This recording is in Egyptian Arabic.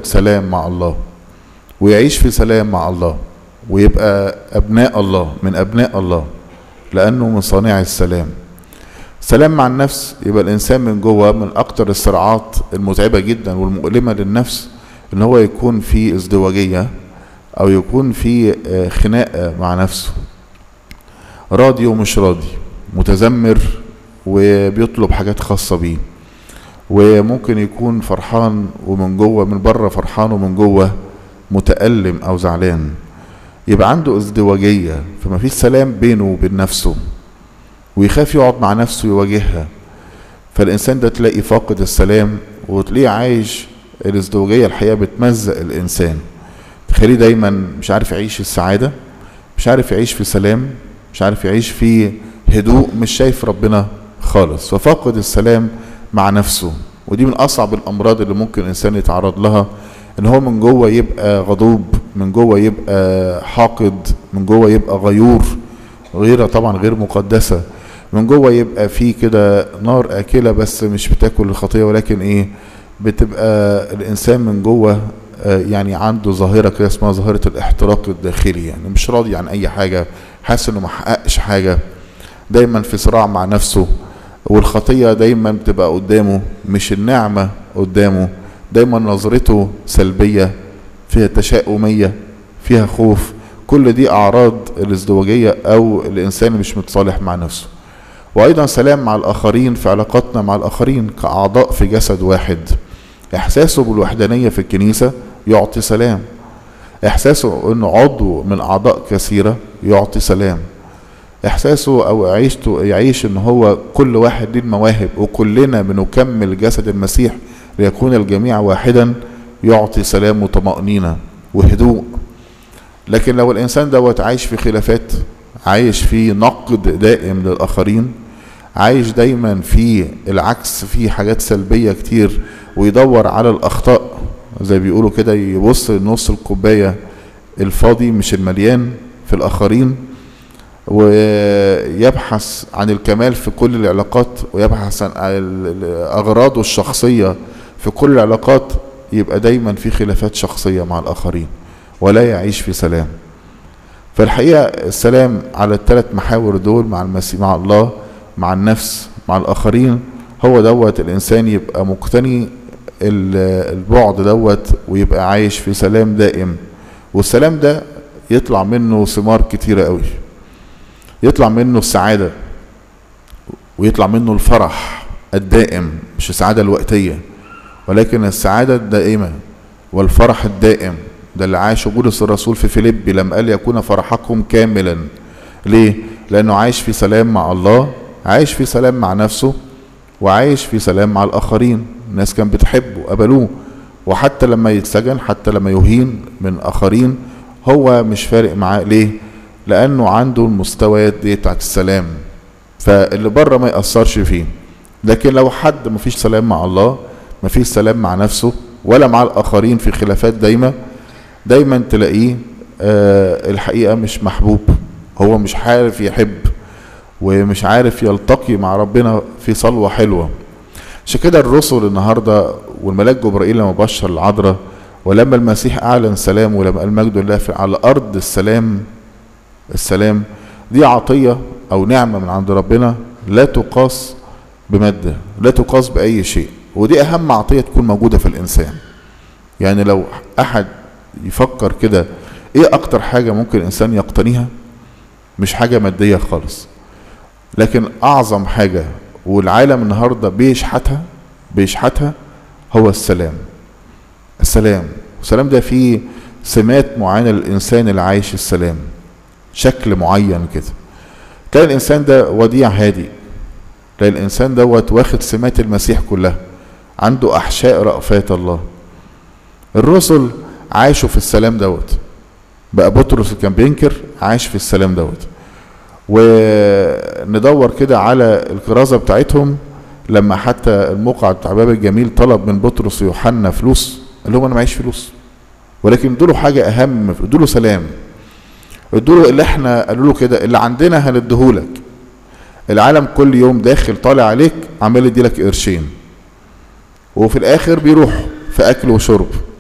سلام مع الله ويعيش في سلام مع الله ويبقى أبناء الله من أبناء الله لأنه من صانع السلام سلام مع النفس يبقى الإنسان من جوه من أكتر الصراعات المتعبة جدا والمؤلمة للنفس إن هو يكون في ازدواجية أو يكون في خناقة مع نفسه راضي ومش راضي متذمر وبيطلب حاجات خاصة بيه وممكن يكون فرحان ومن جوه من بره فرحان ومن جوه متألم أو زعلان يبقى عنده ازدواجية فما فيش سلام بينه وبين نفسه ويخاف يقعد مع نفسه يواجهها فالإنسان ده تلاقي فاقد السلام وتلاقيه عايش الازدواجية الحقيقة بتمزق الإنسان تخليه دايما مش عارف يعيش السعادة مش عارف يعيش في سلام مش عارف يعيش في هدوء مش شايف ربنا خالص ففاقد السلام مع نفسه ودي من أصعب الأمراض اللي ممكن الإنسان يتعرض لها إن هو من جوه يبقى غضوب من جوه يبقى حاقد من جوه يبقى غيور غيرة طبعا غير مقدسة من جوه يبقى في كده نار آكلة بس مش بتاكل الخطية ولكن إيه بتبقى الإنسان من جوه يعني عنده ظاهرة كده اسمها ظاهرة الاحتراق الداخلي يعني مش راضي عن أي حاجة حاسس إنه ما حققش حاجة دايما في صراع مع نفسه والخطية دايما بتبقى قدامه مش النعمة قدامه دايما نظرته سلبية فيها تشاؤمية فيها خوف كل دي أعراض الازدواجية أو الإنسان مش متصالح مع نفسه وأيضا سلام مع الآخرين في علاقاتنا مع الآخرين كأعضاء في جسد واحد إحساسه بالوحدانية في الكنيسة يعطي سلام إحساسه أنه عضو من أعضاء كثيرة يعطي سلام إحساسه أو عيشته يعيش أن هو كل واحد ليه المواهب وكلنا بنكمل جسد المسيح ليكون الجميع واحدا يعطي سلام وطمأنينة وهدوء لكن لو الإنسان دوت عايش في خلافات عايش في نقد دائم للآخرين عايش دايما في العكس في حاجات سلبية كتير ويدور على الأخطاء زي بيقولوا كده يبص لنص الكوباية الفاضي مش المليان في الآخرين ويبحث عن الكمال في كل العلاقات ويبحث عن أغراضه الشخصية في كل العلاقات يبقى دايما في خلافات شخصية مع الآخرين ولا يعيش في سلام فالحقيقة السلام على الثلاث محاور دول مع المسيح مع الله مع النفس مع الآخرين هو دوت الإنسان يبقى مقتني البعد دوت ويبقى عايش في سلام دائم والسلام ده يطلع منه ثمار كتيرة قوي يطلع منه السعادة ويطلع منه الفرح الدائم مش السعادة الوقتية ولكن السعادة الدائمة والفرح الدائم ده اللي عاشه بولس الرسول في فيليبي لما قال يكون فرحكم كاملا ليه؟ لأنه عايش في سلام مع الله عايش في سلام مع نفسه وعايش في سلام مع الآخرين الناس كان بتحبه قبلوه وحتى لما يتسجن حتى لما يهين من آخرين هو مش فارق معاه ليه؟ لأنه عنده المستويات دي بتاعت السلام فاللي بره ما يأثرش فيه لكن لو حد ما فيش سلام مع الله ما فيش سلام مع نفسه ولا مع الآخرين في خلافات دايمة دايما تلاقيه آه الحقيقة مش محبوب هو مش عارف يحب ومش عارف يلتقي مع ربنا في صلوة حلوة عشان كده الرسل النهاردة والملاك جبرائيل لما بشر العذراء ولما المسيح أعلن سلام ولما قال مجد الله في على أرض السلام السلام دي عطية أو نعمة من عند ربنا لا تقاس بمادة لا تقاس بأي شيء ودي أهم عطية تكون موجودة في الإنسان يعني لو أحد يفكر كده إيه أكتر حاجة ممكن الإنسان يقتنيها مش حاجة مادية خالص لكن أعظم حاجة والعالم النهاردة بيشحتها بيشحتها هو السلام السلام السلام ده فيه سمات معينة للإنسان اللي عايش السلام شكل معين كده تلاقي الإنسان ده وديع هادي تلاقي الإنسان دوت واخد سمات المسيح كلها عنده أحشاء رأفات الله الرسل عاشوا في السلام دوت بقى بطرس كان بينكر عاش في السلام دوت وندور كده على الكرازة بتاعتهم لما حتى الموقع بتاع باب الجميل طلب من بطرس ويوحنا فلوس قال لهم انا معيش فلوس ولكن ادوا له حاجه اهم ادوا له سلام ادوا له اللي احنا قالوا له كده اللي عندنا هنديهولك العالم كل يوم داخل طالع عليك عمال يديلك قرشين وفي الاخر بيروح في اكل وشرب